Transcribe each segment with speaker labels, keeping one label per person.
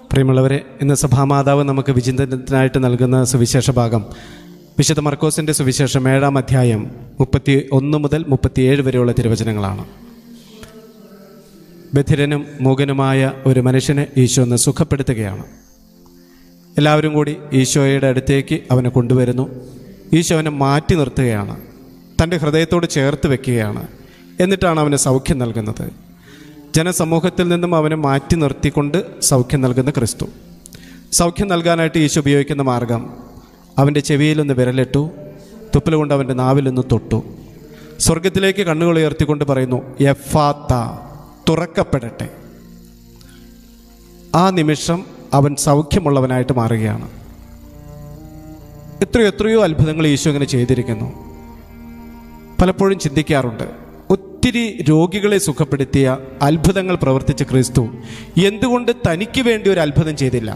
Speaker 1: പ്രിയമുള്ളവരെ ഇന്ന് സഭാമാതാവ് നമുക്ക് വിചിന്തനത്തിനായിട്ട് നൽകുന്ന സുവിശേഷ ഭാഗം വിശുദ്ധ മർക്കോസിൻ്റെ സുവിശേഷം ഏഴാം അധ്യായം മുപ്പത്തി ഒന്ന് മുതൽ മുപ്പത്തിയേഴ് വരെയുള്ള തിരുവചനങ്ങളാണ് ബധിരനും മൂകനുമായ ഒരു മനുഷ്യനെ ഈശോ ഒന്ന് സുഖപ്പെടുത്തുകയാണ് എല്ലാവരും കൂടി ഈശോയുടെ അടുത്തേക്ക് അവനെ കൊണ്ടുവരുന്നു ഈശോ അവനെ മാറ്റി നിർത്തുകയാണ് തൻ്റെ ഹൃദയത്തോട് ചേർത്ത് വെക്കുകയാണ് എന്നിട്ടാണ് അവന് സൗഖ്യം നൽകുന്നത് ജനസമൂഹത്തിൽ നിന്നും അവനെ മാറ്റി നിർത്തിക്കൊണ്ട് സൗഖ്യം നൽകുന്ന ക്രിസ്തു സൗഖ്യം നൽകാനായിട്ട് ഈശോ ഉപയോഗിക്കുന്ന മാർഗം അവൻ്റെ ചെവിയിലൊന്ന് വിരലിട്ടു തുപ്പൽ കൊണ്ട് അവൻ്റെ നാവിലൊന്ന് തൊട്ടു സ്വർഗത്തിലേക്ക് കണ്ണുകൾ ഉയർത്തിക്കൊണ്ട് പറയുന്നു എഫാത്ത തുറക്കപ്പെടട്ടെ ആ നിമിഷം അവൻ സൗഖ്യമുള്ളവനായിട്ട് മാറുകയാണ് എത്രയോ എത്രയോ അത്ഭുതങ്ങൾ ഈശോ ഇങ്ങനെ ചെയ്തിരിക്കുന്നു പലപ്പോഴും ചിന്തിക്കാറുണ്ട് ഒത്തിരി രോഗികളെ സുഖപ്പെടുത്തിയ അത്ഭുതങ്ങൾ പ്രവർത്തിച്ച ക്രിസ്തു എന്തുകൊണ്ട് തനിക്ക് വേണ്ടി ഒരു അത്ഭുതം ചെയ്തില്ല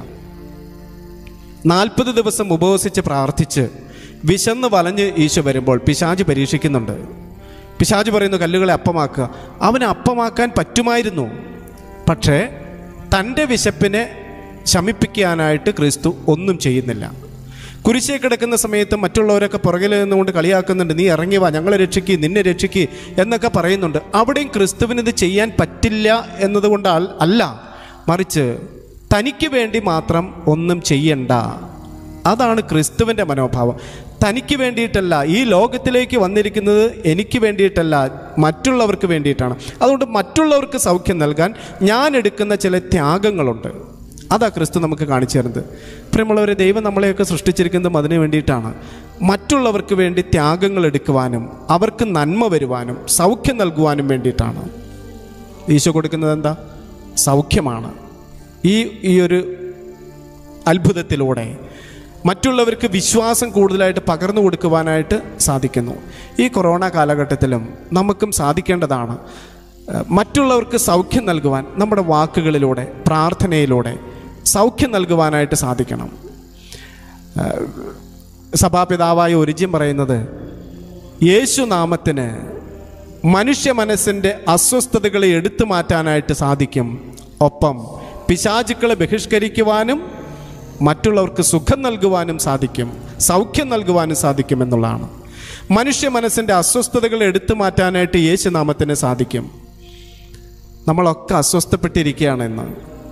Speaker 1: നാൽപ്പത് ദിവസം ഉപവസിച്ച് പ്രാർത്ഥിച്ച് വിശന്ന് വലഞ്ഞ് ഈശോ വരുമ്പോൾ പിശാജ് പരീക്ഷിക്കുന്നുണ്ട് പിശാജ് പറയുന്നു കല്ലുകളെ അപ്പമാക്കുക അവന് അപ്പമാക്കാൻ പറ്റുമായിരുന്നു പക്ഷേ തൻ്റെ വിശപ്പിനെ ശമിപ്പിക്കാനായിട്ട് ക്രിസ്തു ഒന്നും ചെയ്യുന്നില്ല കുരിശേ കിടക്കുന്ന സമയത്ത് മറ്റുള്ളവരൊക്കെ പുറകിൽ നിന്നുകൊണ്ട് കളിയാക്കുന്നുണ്ട് നീ ഇറങ്ങി വാ ഞങ്ങളെ രക്ഷിക്ക് നിന്നെ രക്ഷിക്ക് എന്നൊക്കെ പറയുന്നുണ്ട് അവിടെയും ക്രിസ്തുവിന് ഇത് ചെയ്യാൻ പറ്റില്ല എന്നതുകൊണ്ട് അൽ- അല്ല മറിച്ച് തനിക്ക് വേണ്ടി മാത്രം ഒന്നും ചെയ്യണ്ട അതാണ് ക്രിസ്തുവിൻ്റെ മനോഭാവം തനിക്ക് വേണ്ടിയിട്ടല്ല ഈ ലോകത്തിലേക്ക് വന്നിരിക്കുന്നത് എനിക്ക് വേണ്ടിയിട്ടല്ല മറ്റുള്ളവർക്ക് വേണ്ടിയിട്ടാണ് അതുകൊണ്ട് മറ്റുള്ളവർക്ക് സൗഖ്യം നൽകാൻ ഞാൻ എടുക്കുന്ന ചില ത്യാഗങ്ങളുണ്ട് അതാ ക്രിസ്തു നമുക്ക് കാണിച്ചു തരുന്നത് പ്രിയമുള്ളവരെ ദൈവം നമ്മളെയൊക്കെ സൃഷ്ടിച്ചിരിക്കുന്നതും അതിനു വേണ്ടിയിട്ടാണ് മറ്റുള്ളവർക്ക് വേണ്ടി ത്യാഗങ്ങൾ എടുക്കുവാനും അവർക്ക് നന്മ വരുവാനും സൗഖ്യം നൽകുവാനും വേണ്ടിയിട്ടാണ് ഈശോ കൊടുക്കുന്നത് എന്താ സൗഖ്യമാണ് ഈ ഈ ഒരു അത്ഭുതത്തിലൂടെ മറ്റുള്ളവർക്ക് വിശ്വാസം കൂടുതലായിട്ട് പകർന്നു കൊടുക്കുവാനായിട്ട് സാധിക്കുന്നു ഈ കൊറോണ കാലഘട്ടത്തിലും നമുക്കും സാധിക്കേണ്ടതാണ് ഏഹ്, മറ്റുള്ളവർക്ക് സൗഖ്യം നൽകുവാൻ നമ്മുടെ വാക്കുകളിലൂടെ പ്രാർത്ഥനയിലൂടെ സൗഖ്യം നൽകുവാനായിട്ട് സാധിക്കണം ഏഹ്, സഭാപിതാവായ ഒരിജ്യം പറയുന്നത് യേശുനാമത്തിന് മനുഷ്യ മനസ്സിൻ്റെ അസ്വസ്ഥതകളെ എടുത്തു മാറ്റാനായിട്ട് സാധിക്കും ഒപ്പം പിശാചുക്കളെ ബഹിഷ്കരിക്കുവാനും മറ്റുള്ളവർക്ക് സുഖം നൽകുവാനും സാധിക്കും സൗഖ്യം നൽകുവാനും സാധിക്കും എന്നുള്ളതാണ് മനുഷ്യ മനസ്സിൻ്റെ അസ്വസ്ഥതകളെ എടുത്തു മാറ്റാനായിട്ട് യേശുനാമത്തിന് സാധിക്കും നമ്മളൊക്കെ അസ്വസ്ഥപ്പെട്ടിരിക്കുകയാണെന്ന്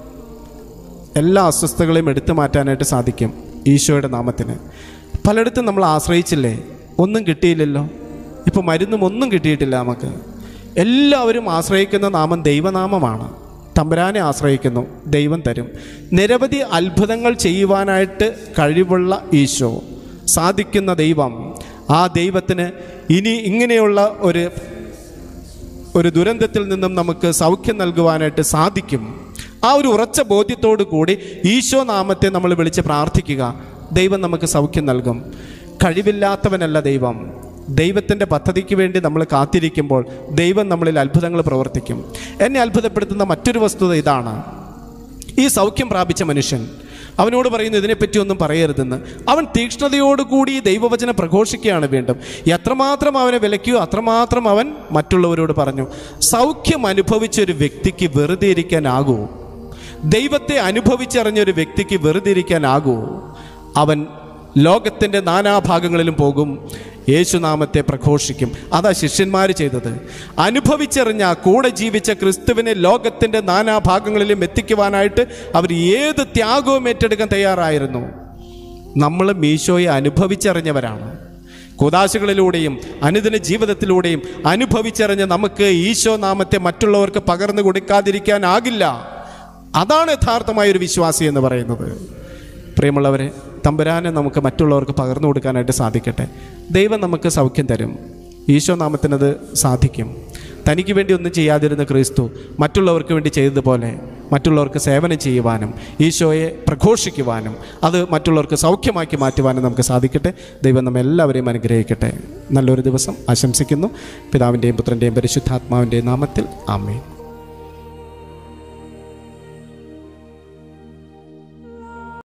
Speaker 1: എല്ലാ അസ്വസ്ഥതകളെയും എടുത്തു മാറ്റാനായിട്ട് സാധിക്കും ഈശോയുടെ നാമത്തിന് പലയിടത്തും നമ്മൾ ആശ്രയിച്ചില്ലേ ഒന്നും കിട്ടിയില്ലല്ലോ ഇപ്പോൾ മരുന്നും ഒന്നും കിട്ടിയിട്ടില്ല നമുക്ക് എല്ലാവരും ആശ്രയിക്കുന്ന നാമം ദൈവനാമമാണ് തമ്പുരാനെ ആശ്രയിക്കുന്നു ദൈവം തരും നിരവധി അത്ഭുതങ്ങൾ ചെയ്യുവാനായിട്ട് കഴിവുള്ള ഈശോ സാധിക്കുന്ന ദൈവം ആ ദൈവത്തിന് ഇനി ഇങ്ങനെയുള്ള ഒരു ഒരു ദുരന്തത്തിൽ നിന്നും നമുക്ക് സൗഖ്യം നൽകുവാനായിട്ട് സാധിക്കും ആ ഒരു ഉറച്ച ബോധ്യത്തോടു കൂടി ഈശോ നാമത്തെ നമ്മൾ വിളിച്ച് പ്രാർത്ഥിക്കുക ദൈവം നമുക്ക് സൗഖ്യം നൽകും കഴിവില്ലാത്തവനല്ല ദൈവം ദൈവത്തിൻ്റെ പദ്ധതിക്ക് വേണ്ടി നമ്മൾ കാത്തിരിക്കുമ്പോൾ ദൈവം നമ്മളിൽ അത്ഭുതങ്ങൾ പ്രവർത്തിക്കും എന്നെ അത്ഭുതപ്പെടുത്തുന്ന മറ്റൊരു വസ്തുത ഇതാണ് ഈ സൗഖ്യം പ്രാപിച്ച മനുഷ്യൻ അവനോട് പറയുന്നു ഇതിനെപ്പറ്റി ഒന്നും പറയരുതെന്ന് അവൻ തീക്ഷ്ണതയോടുകൂടി ഈ ദൈവവചനം പ്രഘോഷിക്കുകയാണ് വീണ്ടും എത്രമാത്രം അവനെ വിലയ്ക്കോ അത്രമാത്രം അവൻ മറ്റുള്ളവരോട് പറഞ്ഞു സൗഖ്യം അനുഭവിച്ച ഒരു വ്യക്തിക്ക് വെറുതെ ഇരിക്കാനാകുമോ ദൈവത്തെ അനുഭവിച്ചറിഞ്ഞ ഒരു വ്യക്തിക്ക് വെറുതെ ഇരിക്കാനാകുമോ അവൻ ലോകത്തിൻ്റെ നാനാഭാഗങ്ങളിലും പോകും യേശുനാമത്തെ പ്രഘോഷിക്കും അതാ ശിഷ്യന്മാർ ചെയ്തത് അനുഭവിച്ചറിഞ്ഞ കൂടെ ജീവിച്ച ക്രിസ്തുവിനെ ലോകത്തിൻ്റെ നാനാഭാഗങ്ങളിലും എത്തിക്കുവാനായിട്ട് അവർ ഏത് ത്യാഗവും ഏറ്റെടുക്കാൻ തയ്യാറായിരുന്നു നമ്മൾ മീശോയെ അനുഭവിച്ചറിഞ്ഞവരാണ് കുതാശകളിലൂടെയും അനുദിന ജീവിതത്തിലൂടെയും അനുഭവിച്ചറിഞ്ഞ നമുക്ക് ഈശോ നാമത്തെ മറ്റുള്ളവർക്ക് പകർന്നു കൊടുക്കാതിരിക്കാനാകില്ല അതാണ് യഥാർത്ഥമായ ഒരു വിശ്വാസി എന്ന് പറയുന്നത് പ്രിയമുള്ളവരെ തമ്പുരാനെ നമുക്ക് മറ്റുള്ളവർക്ക് പകർന്നു കൊടുക്കാനായിട്ട് സാധിക്കട്ടെ ദൈവം നമുക്ക് സൗഖ്യം തരും ഈശോ നാമത്തിനത് സാധിക്കും തനിക്ക് വേണ്ടി ഒന്നും ചെയ്യാതിരുന്ന ക്രിസ്തു മറ്റുള്ളവർക്ക് വേണ്ടി ചെയ്തതുപോലെ മറ്റുള്ളവർക്ക് സേവനം ചെയ്യുവാനും ഈശോയെ പ്രഘോഷിക്കുവാനും അത് മറ്റുള്ളവർക്ക് സൗഖ്യമാക്കി മാറ്റുവാനും നമുക്ക് സാധിക്കട്ടെ ദൈവം നമ്മെല്ലാവരെയും അനുഗ്രഹിക്കട്ടെ നല്ലൊരു ദിവസം ആശംസിക്കുന്നു പിതാവിൻ്റെയും പുത്രൻ്റെയും പരിശുദ്ധാത്മാവിൻ്റെയും നാമത്തിൽ ആമേൻ